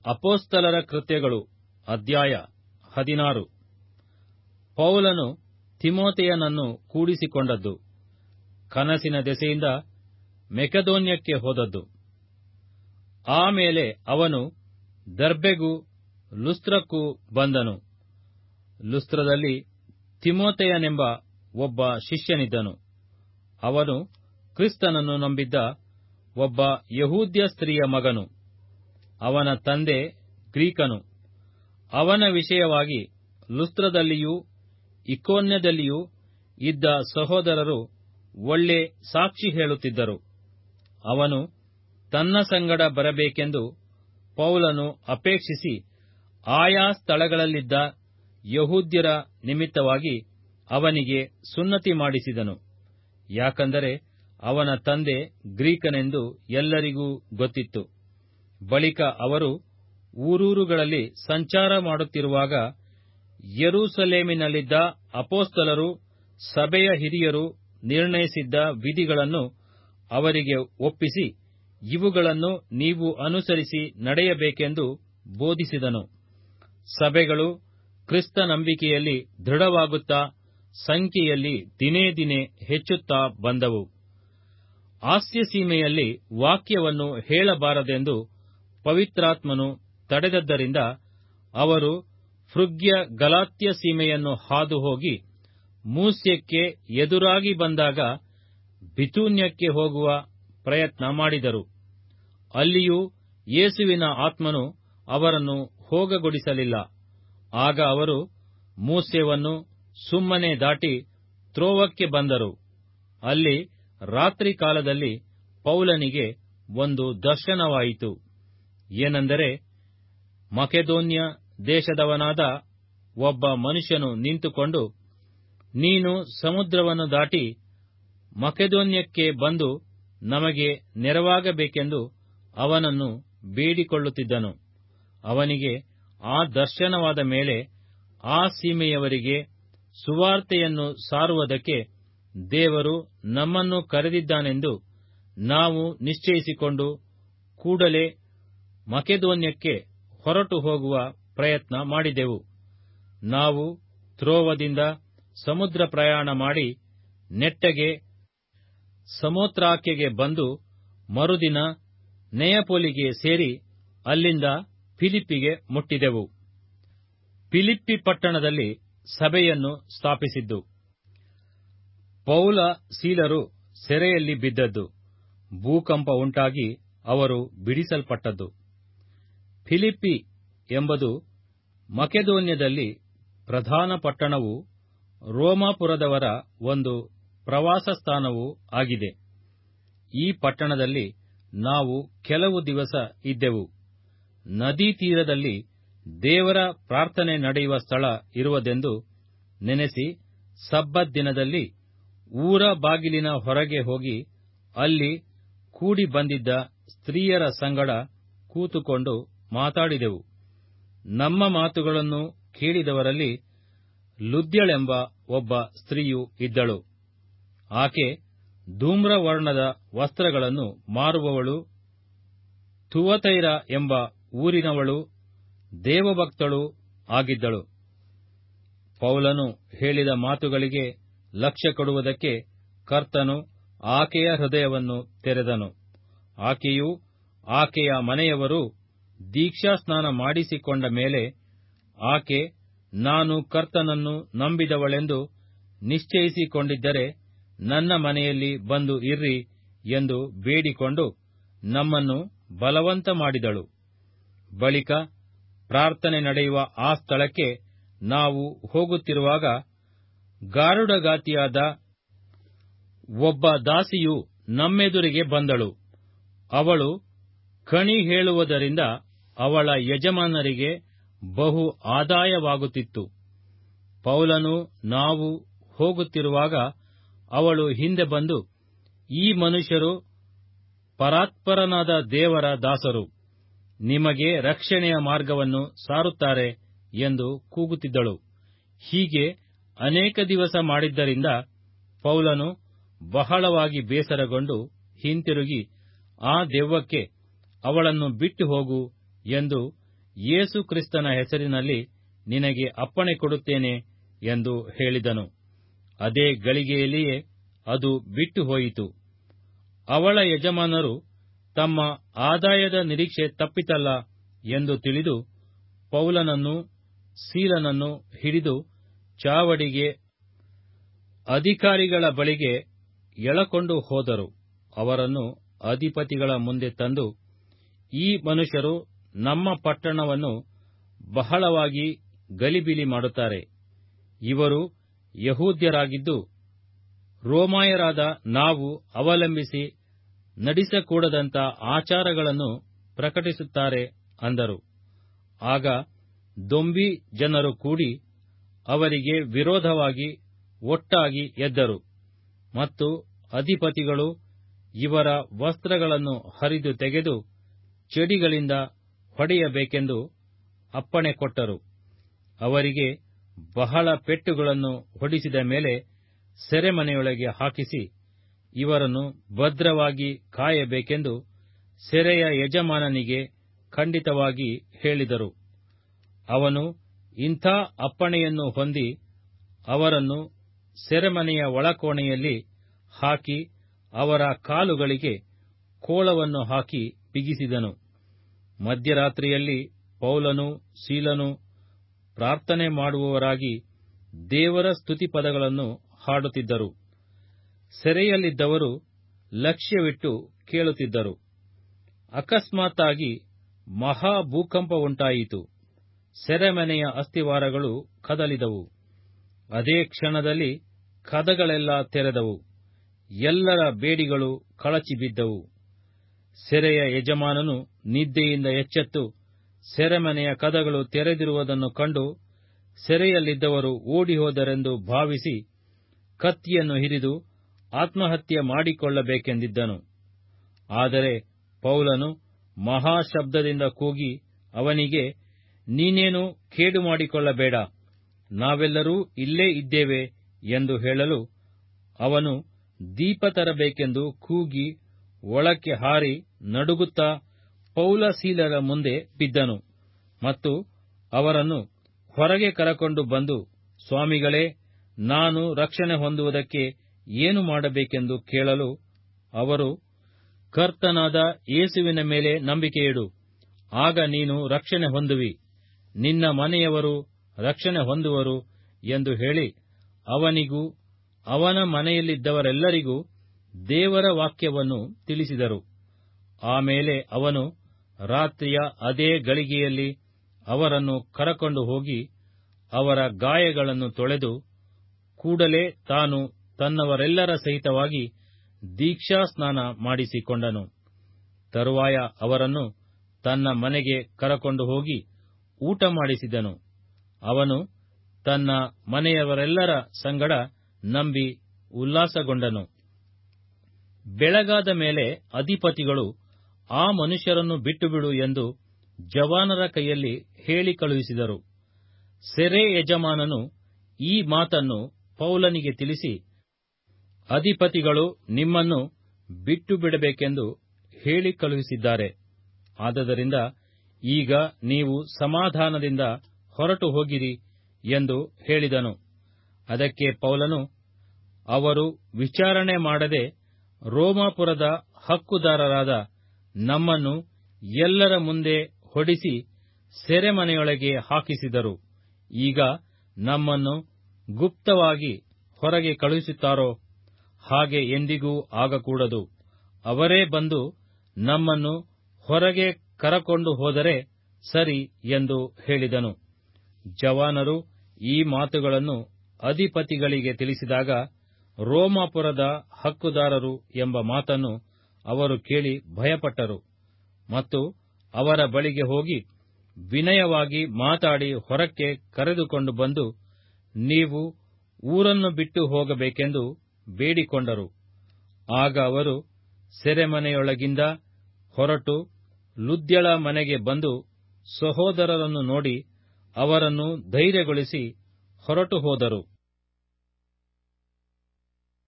ಅಪೋಸ್ತಲರ ಕೃತ್ಯಗಳು ಅಧ್ಯಾಯ ಹದಿನಾರು ಪೌಲನು ತಿಮೋತೆಯನನ್ನು ಕೂಡಿಸಿಕೊಂಡದ್ದು ಕನಸಿನ ದೆಸೆಯಿಂದ ಮೆಕೆದೋನ್ಯಕ್ಕೆ ಹೋದದ್ದು ಆಮೇಲೆ ಅವನು ದರ್ಬೆಗೂ ಲುಸ್ತ್ರಕ್ಕೂ ಬಂದನು ಲುಸ್ತ್ರದಲ್ಲಿ ತಿಮೋತೆಯನೆಂಬ ಒಬ್ಬ ಶಿಷ್ಯನಿದ್ದನು ಅವನು ಕ್ರಿಸ್ತನನ್ನು ನಂಬಿದ್ದ ಒಬ್ಬ ಯಹೂದ್ಯ ಸ್ತ್ರೀಯ ಮಗನು ಅವನ ತಂದೆ ಗ್ರೀಕನು ಅವನ ವಿಷಯವಾಗಿ ಲುಸ್ತ್ರದಲ್ಲಿಯೂ ಇಕೋನ್ಯದಲ್ಲಿಯೂ ಇದ್ದ ಸಹೋದರರು ಒಳ್ಳೆ ಸಾಕ್ಷಿ ಹೇಳುತ್ತಿದ್ದರು ಅವನು ತನ್ನ ಸಂಗಡ ಬರಬೇಕೆಂದು ಪೌಲನು ಅಪೇಕ್ಷಿಸಿ ಆಯಾ ಸ್ಥಳಗಳಲ್ಲಿದ್ದ ಯಹೂದ್ಯರ ನಿಮಿತ್ತವಾಗಿ ಅವನಿಗೆ ಸುನ್ನತಿ ಮಾಡಿಸಿದನು ಯಾಕಂದರೆ ಅವನ ತಂದೆ ಗ್ರೀಕನೆಂದು ಎಲ್ಲರಿಗೂ ಗೊತ್ತಿತ್ತು ಬಳಿಕ ಅವರು ಊರೂರುಗಳಲ್ಲಿ ಸಂಚಾರ ಮಾಡುತ್ತಿರುವಾಗ ಯೆರೂಸಲೇಮಿನಲ್ಲಿದ್ದ ಅಪೋಸ್ತಲರು ಸಭೆಯ ಹಿರಿಯರು ನಿರ್ಣಯಿಸಿದ್ದ ವಿಧಿಗಳನ್ನು ಅವರಿಗೆ ಒಪ್ಪಿಸಿ ಇವುಗಳನ್ನು ನೀವು ಅನುಸರಿಸಿ ನಡೆಯಬೇಕೆಂದು ಬೋಧಿಸಿದನು ಸಭೆಗಳು ಕ್ರಿಸ್ತ ನಂಬಿಕೆಯಲ್ಲಿ ದೃಢವಾಗುತ್ತಾ ಸಂಖ್ಯೆಯಲ್ಲಿ ದಿನೇ ದಿನೇ ಹೆಚ್ಚುತ್ತಾ ಬಂದವು ಆಸ್ಯಸೀಮೆಯಲ್ಲಿ ವಾಕ್ಯವನ್ನು ಹೇಳಬಾರದೆಂದು ಪವಿತ್ರಾತ್ಮನು ತಡೆದದ್ದರಿಂದ ಅವರು ಫೃಗ್ಯ ಗಲಾತ್ಯ ಸೀಮೆಯನ್ನು ಹಾದು ಹೋಗಿ ಮೂಸ್ಯಕ್ಕೆ ಎದುರಾಗಿ ಬಂದಾಗ ಬಿತೂನ್ಯಕ್ಕೆ ಹೋಗುವ ಪ್ರಯತ್ನ ಮಾಡಿದರು ಅಲ್ಲಿಯೂ ಯೇಸುವಿನ ಆತ್ಮನು ಅವರನ್ನು ಹೋಗಗೊಡಿಸಲಿಲ್ಲ ಆಗ ಅವರು ಮೂಸ್ಯವನ್ನು ಸುಮ್ಮನೆ ದಾಟಿ ತ್ರೋವಕ್ಕೆ ಬಂದರು ಅಲ್ಲಿ ರಾತ್ರಿ ಕಾಲದಲ್ಲಿ ಪೌಲನಿಗೆ ಒಂದು ದರ್ಶನವಾಯಿತು ಏನೆಂದರೆ ಮಕೆದೋನ್ಯ ದೇಶದವನಾದ ಒಬ್ಬ ಮನುಷ್ಯನು ನಿಂತುಕೊಂಡು ನೀನು ಸಮುದ್ರವನ್ನು ದಾಟಿ ಮಕೆದೋನ್ಯಕ್ಕೆ ಬಂದು ನಮಗೆ ನೆರವಾಗಬೇಕೆಂದು ಅವನನ್ನು ಬೇಡಿಕೊಳ್ಳುತ್ತಿದ್ದನು ಅವನಿಗೆ ಆ ದರ್ಶನವಾದ ಮೇಲೆ ಆ ಸೀಮೆಯವರಿಗೆ ಸುವಾರ್ತೆಯನ್ನು ಸಾರುವುದಕ್ಕೆ ದೇವರು ನಮ್ಮನ್ನು ಕರೆದಿದ್ದಾನೆಂದು ನಾವು ನಿಶ್ಚಯಿಸಿಕೊಂಡು ಕೂಡಲೇ ಮಕೆದೋನ್ಯಕ್ಕೆ ಹೊರಟು ಹೋಗುವ ಪ್ರಯತ್ನ ಮಾಡಿದೆವು ನಾವು ತ್ರೋವದಿಂದ ಸಮುದ್ರ ಪ್ರಯಾಣ ಮಾಡಿ ನೆಟ್ಟಗೆ ಸಮೋತ್ರಾಕೆಗೆ ಬಂದು ಮರುದಿನ ನೆಯಪೊಲಿಗೆ ಸೇರಿ ಅಲ್ಲಿಂದ ಫಿಲಿಪ್ಪಿಗೆ ಮುಟ್ಟಿದೆವು ಫಿಲಿಪ್ಪಿ ಪಟ್ಟಣದಲ್ಲಿ ಸಭೆಯನ್ನು ಸ್ಥಾಪಿಸಿದ್ದು ಪೌಲ ಸೀಲರು ಸೆರೆಯಲ್ಲಿ ಬಿದ್ದದ್ದು ಭೂಕಂಪ ಉಂಟಾಗಿ ಅವರು ಬಿಡಿಸಲ್ಪಟ್ಟದ್ದು ಫಿಲಿಪ್ಪಿ ಎಂಬುದು ಮಕೆದೋನ್ಯದಲ್ಲಿ ಪ್ರಧಾನ ಪಟ್ಟಣವೂ ರೋಮಾಪುರದವರ ಒಂದು ಪ್ರವಾಸ ಸ್ಥಾನವೂ ಆಗಿದೆ ಈ ಪಟ್ಟಣದಲ್ಲಿ ನಾವು ಕೆಲವು ದಿವಸ ಇದ್ದೆವು ನದೀ ತೀರದಲ್ಲಿ ದೇವರ ಪ್ರಾರ್ಥನೆ ನಡೆಯುವ ಸ್ಥಳ ಇರುವುದೆಂದು ನೆನೆಸಿ ಸಬ್ಬತ್ ದಿನದಲ್ಲಿ ಊರ ಬಾಗಿಲಿನ ಹೊರಗೆ ಹೋಗಿ ಅಲ್ಲಿ ಕೂಡಿ ಬಂದಿದ್ದ ಸ್ತ್ರೀಯರ ಸಂಗಡ ಕೂತುಕೊಂಡು ಮಾತಾಡಿದೆವು ನಮ್ಮ ಮಾತುಗಳನ್ನು ಕೇಳಿದವರಲ್ಲಿ ಲುದ್ಯಳೆಂಬ ಒಬ್ಬ ಸ್ತ್ರೀಯು ಇದ್ದಳು ಆಕೆ ಧೂಮ್ರವರ್ಣದ ವಸ್ತ್ರಗಳನ್ನು ಮಾರುವವಳು ಥುವತೈರ ಎಂಬ ಊರಿನವಳು ದೇವಭಕ್ತಳೂ ಆಗಿದ್ದಳು ಪೌಲನು ಹೇಳಿದ ಮಾತುಗಳಿಗೆ ಲಕ್ಷ್ಯ ಕೊಡುವುದಕ್ಕೆ ಕರ್ತನು ಆಕೆಯ ಹೃದಯವನ್ನು ತೆರೆದನು ಆಕೆಯೂ ಆಕೆಯ ಮನೆಯವರು ದೀಕ್ಷಾಸ್ನಾನ ಮಾಡಿಸಿಕೊಂಡ ಮೇಲೆ ಆಕೆ ನಾನು ಕರ್ತನನ್ನು ನಂಬಿದವಳೆಂದು ನಿಶ್ಚಯಿಸಿಕೊಂಡಿದ್ದರೆ ನನ್ನ ಮನೆಯಲ್ಲಿ ಬಂದು ಇರ್ರಿ ಎಂದು ಬೇಡಿಕೊಂಡು ನಮ್ಮನ್ನು ಬಲವಂತ ಮಾಡಿದಳು ಬಳಿಕ ಪ್ರಾರ್ಥನೆ ನಡೆಯುವ ಆ ಸ್ಥಳಕ್ಕೆ ನಾವು ಹೋಗುತ್ತಿರುವಾಗ ಗಾರುಡಗಾತಿಯಾದ ಒಬ್ಬ ದಾಸಿಯು ನಮ್ಮೆದುರಿಗೆ ಬಂದಳು ಅವಳು ಕಣಿ ಹೇಳುವುದರಿಂದ ಅವಳ ಯಜಮಾನರಿಗೆ ಬಹು ಆದಾಯವಾಗುತ್ತಿತ್ತು ಪೌಲನು ನಾವು ಹೋಗುತ್ತಿರುವಾಗ ಅವಳು ಹಿಂದೆ ಬಂದು ಈ ಮನುಷ್ಯರು ಪರಾತ್ಪರನಾದ ದೇವರ ದಾಸರು ನಿಮಗೆ ರಕ್ಷಣೆಯ ಮಾರ್ಗವನ್ನು ಸಾರುತ್ತಾರೆ ಎಂದು ಕೂಗುತ್ತಿದ್ದಳು ಹೀಗೆ ಅನೇಕ ದಿವಸ ಮಾಡಿದ್ದರಿಂದ ಪೌಲನು ಬಹಳವಾಗಿ ಬೇಸರಗೊಂಡು ಹಿಂತಿರುಗಿ ಆ ದೆವ್ವಕ್ಕೆ ಅವಳನ್ನು ಬಿಟ್ಟು ಹೋಗು ಎಂದು ಯೇಸು ಕ್ರಿಸ್ತನ ಹೆಸರಿನಲ್ಲಿ ನಿನಗೆ ಅಪ್ಪಣೆ ಕೊಡುತ್ತೇನೆ ಎಂದು ಹೇಳಿದನು ಅದೇ ಗಳಿಗೆಯಲ್ಲಿಯೇ ಅದು ಬಿಟ್ಟು ಹೋಯಿತು ಅವಳ ಯಜಮಾನರು ತಮ್ಮ ಆದಾಯದ ನಿರೀಕ್ಷೆ ತಪ್ಪಿತಲ್ಲ ಎಂದು ತಿಳಿದು ಪೌಲನನ್ನು ಸೀಲನನ್ನು ಹಿಡಿದು ಚಾವಡಿಗೆ ಅಧಿಕಾರಿಗಳ ಬಳಿಗೆ ಎಳಕೊಂಡು ಹೋದರು ಅವರನ್ನು ಅಧಿಪತಿಗಳ ಮುಂದೆ ತಂದು ಈ ಮನುಷ್ಯರು ನಮ್ಮ ಪಟ್ಟಣವನ್ನು ಬಹಳವಾಗಿ ಗಲಿಬಿಲಿ ಮಾಡುತ್ತಾರೆ ಇವರು ಯಹೂದ್ಯರಾಗಿದ್ದು ರೋಮಾಯರಾದ ನಾವು ಅವಲಂಬಿಸಿ ನಡೆಸಕೂಡದಂಥ ಆಚಾರಗಳನ್ನು ಪ್ರಕಟಿಸುತ್ತಾರೆ ಅಂದರು ಆಗ ದೊಂಬಿ ಜನರು ಕೂಡಿ ಅವರಿಗೆ ವಿರೋಧವಾಗಿ ಒಟ್ಟಾಗಿ ಎದ್ದರು ಮತ್ತು ಅಧಿಪತಿಗಳು ಇವರ ವಸ್ತ್ರಗಳನ್ನು ಹರಿದು ತೆಗೆದು ಚೆಡಿಗಳಿಂದ ಹೊಡೆಯಬೇಕೆಂದು ಅಪ್ಪಣೆ ಕೊಟ್ಟರು ಅವರಿಗೆ ಬಹಳ ಪೆಟ್ಟುಗಳನ್ನು ಹೊಡಿಸಿದ ಮೇಲೆ ಸೆರೆಮನೆಯೊಳಗೆ ಹಾಕಿಸಿ ಇವರನ್ನು ಭದ್ರವಾಗಿ ಕಾಯಬೇಕೆಂದು ಸೆರೆಯ ಯಜಮಾನನಿಗೆ ಖಂಡಿತವಾಗಿ ಹೇಳಿದರು ಅವನು ಇಂಥ ಅಪ್ಪಣೆಯನ್ನು ಹೊಂದಿ ಅವರನ್ನು ಸೆರೆಮನೆಯ ಒಳಕೋಣೆಯಲ್ಲಿ ಹಾಕಿ ಅವರ ಕಾಲುಗಳಿಗೆ ಕೋಳವನ್ನು ಹಾಕಿ ಬಿಗಿಸಿದನು ಮಧ್ಯರಾತ್ರಿಯಲ್ಲಿ ಪೌಲನು ಸೀಲನು ಪ್ರಾರ್ಥನೆ ಮಾಡುವವರಾಗಿ ದೇವರ ಸ್ತುತಿಪದಗಳನ್ನು ಹಾಡುತ್ತಿದ್ದರು ಸೆರೆಯಲ್ಲಿದ್ದವರು ಲಕ್ಷ್ಯವಿಟ್ಟು ಕೇಳುತ್ತಿದ್ದರು ಅಕಸ್ಮಾತ್ತಾಗಿ ಮಹಾಭೂಕಂಪ ಉಂಟಾಯಿತು ಸೆರೆಮನೆಯ ಅಸ್ಥಿವಾರಗಳು ಕದಲಿದವು ಅದೇ ಕ್ಷಣದಲ್ಲಿ ಕದಗಳೆಲ್ಲ ತೆರೆದವು ಎಲ್ಲರ ಬೇಡಿಗಳು ಕಳಚಿ ಬಿದ್ದವು ಸೆರೆಯ ಯಜಮಾನನು ನಿದ್ದೆಯಿಂದ ಎಚ್ಚೆತ್ತು ಸೆರೆಮನೆಯ ಕದಗಳು ತೆರೆದಿರುವುದನ್ನು ಕಂಡು ಸೆರೆಯಲ್ಲಿದ್ದವರು ಓಡಿಹೋದರೆಂದು ಭಾವಿಸಿ ಕತ್ತಿಯನ್ನು ಹಿರಿದು ಆತ್ಮಹತ್ಯೆ ಮಾಡಿಕೊಳ್ಳಬೇಕೆಂದಿದ್ದನು ಆದರೆ ಪೌಲನು ಮಹಾಶಬ್ದದಿಂದ ಕೂಗಿ ಅವನಿಗೆ ನೀನೇನು ಕೇಡು ಮಾಡಿಕೊಳ್ಳಬೇಡ ನಾವೆಲ್ಲರೂ ಇಲ್ಲೇ ಇದ್ದೇವೆ ಎಂದು ಹೇಳಲು ಅವನು ದೀಪ ತರಬೇಕೆಂದು ಕೂಗಿ ಒಳಕ್ಕೆ ಹಾರಿ ನಡುಗುತ್ತಾ ಪೌಲ ಸೀಲರ ಮುಂದೆ ಬಿದ್ದನು ಮತ್ತು ಅವರನ್ನು ಹೊರಗೆ ಕರಕೊಂಡು ಬಂದು ಸ್ವಾಮಿಗಳೇ ನಾನು ರಕ್ಷಣೆ ಹೊಂದುವುದಕ್ಕೆ ಏನು ಮಾಡಬೇಕೆಂದು ಕೇಳಲು ಅವರು ಕರ್ತನಾದ ಯೇಸುವಿನ ಮೇಲೆ ನಂಬಿಕೆಯಿಡು ಆಗ ನೀನು ರಕ್ಷಣೆ ಹೊಂದುವಿ ನಿನ್ನ ಮನೆಯವರು ರಕ್ಷಣೆ ಹೊಂದುವರು ಎಂದು ಹೇಳಿ ಅವನಿಗೂ ಅವನ ಮನೆಯಲ್ಲಿದ್ದವರೆಲ್ಲರಿಗೂ ದೇವರ ವಾಕ್ಯವನ್ನು ತಿಳಿಸಿದರು ಆಮೇಲೆ ಅವನು ರಾತ್ರಿಯ ಅದೇ ಗಳಿಗೆಯಲ್ಲಿ ಅವರನ್ನು ಕರಕೊಂಡು ಹೋಗಿ ಅವರ ಗಾಯಗಳನ್ನು ತೊಳೆದು ಕೂಡಲೇ ತಾನು ತನ್ನವರೆಲ್ಲರ ಸಹಿತವಾಗಿ ದೀಕ್ಷಾಸ್ನಾನ ಮಾಡಿಸಿಕೊಂಡನು ತರುವಾಯ ಅವರನ್ನು ತನ್ನ ಮನೆಗೆ ಕರಕೊಂಡು ಹೋಗಿ ಊಟ ಮಾಡಿಸಿದನು ಅವನು ತನ್ನ ಮನೆಯವರೆಲ್ಲರ ಸಂಗಡ ನಂಬಿ ಉಲ್ಲಾಸಗೊಂಡನು ಬೆಳಗಾದ ಮೇಲೆ ಅಧಿಪತಿಗಳು ಆ ಮನುಷ್ಯರನ್ನು ಬಿಟ್ಟುಬಿಡು ಎಂದು ಜವಾನರ ಕೈಯಲ್ಲಿ ಹೇಳಿ ಕಳುಹಿಸಿದರು ಸೆರೆ ಯಜಮಾನನು ಈ ಮಾತನ್ನು ಪೌಲನಿಗೆ ತಿಳಿಸಿ ಅಧಿಪತಿಗಳು ನಿಮ್ಮನ್ನು ಬಿಟ್ಟು ಬಿಡಬೇಕೆಂದು ಹೇಳಿ ಕಳುಹಿಸಿದ್ದಾರೆ ಆದದರಿಂದ ಈಗ ನೀವು ಸಮಾಧಾನದಿಂದ ಹೊರಟು ಹೋಗಿರಿ ಎಂದು ಹೇಳಿದನು ಅದಕ್ಕೆ ಪೌಲನು ಅವರು ವಿಚಾರಣೆ ಮಾಡದೆ ರೋಮಾಪುರದ ಹಕ್ಕುದಾರರಾದ ನಮ್ಮನ್ನು ಎಲ್ಲರ ಮುಂದೆ ಹೊಡಿಸಿ ಸೆರೆಮನೆಯೊಳಗೆ ಹಾಕಿಸಿದರು ಈಗ ನಮ್ಮನ್ನು ಗುಪ್ತವಾಗಿ ಹೊರಗೆ ಕಳುಹಿಸುತ್ತಾರೋ ಹಾಗೆ ಎಂದಿಗೂ ಆಗಕೂಡದು ಅವರೇ ಬಂದು ನಮ್ಮನ್ನು ಹೊರಗೆ ಕರಕೊಂಡು ಹೋದರೆ ಸರಿ ಎಂದು ಹೇಳಿದನು ಜವಾನರು ಈ ಮಾತುಗಳನ್ನು ಅಧಿಪತಿಗಳಿಗೆ ತಿಳಿಸಿದಾಗ ರೋಮಾಪುರದ ಹಕ್ಕುದಾರರು ಎಂಬ ಮಾತನ್ನು ಅವರು ಕೇಳಿ ಭಯಪಟ್ಟರು ಮತ್ತು ಅವರ ಬಳಿಗೆ ಹೋಗಿ ವಿನಯವಾಗಿ ಮಾತಾಡಿ ಹೊರಕ್ಕೆ ಕರೆದುಕೊಂಡು ಬಂದು ನೀವು ಊರನ್ನು ಬಿಟ್ಟು ಹೋಗಬೇಕೆಂದು ಬೇಡಿಕೊಂಡರು ಆಗ ಅವರು ಸೆರೆಮನೆಯೊಳಗಿಂದ ಹೊರಟು ಲುದ್ಯಳ ಮನೆಗೆ ಬಂದು ಸಹೋದರರನ್ನು ನೋಡಿ ಅವರನ್ನು ಧೈರ್ಯಗೊಳಿಸಿ ಹೊರಟು ಹೋದರು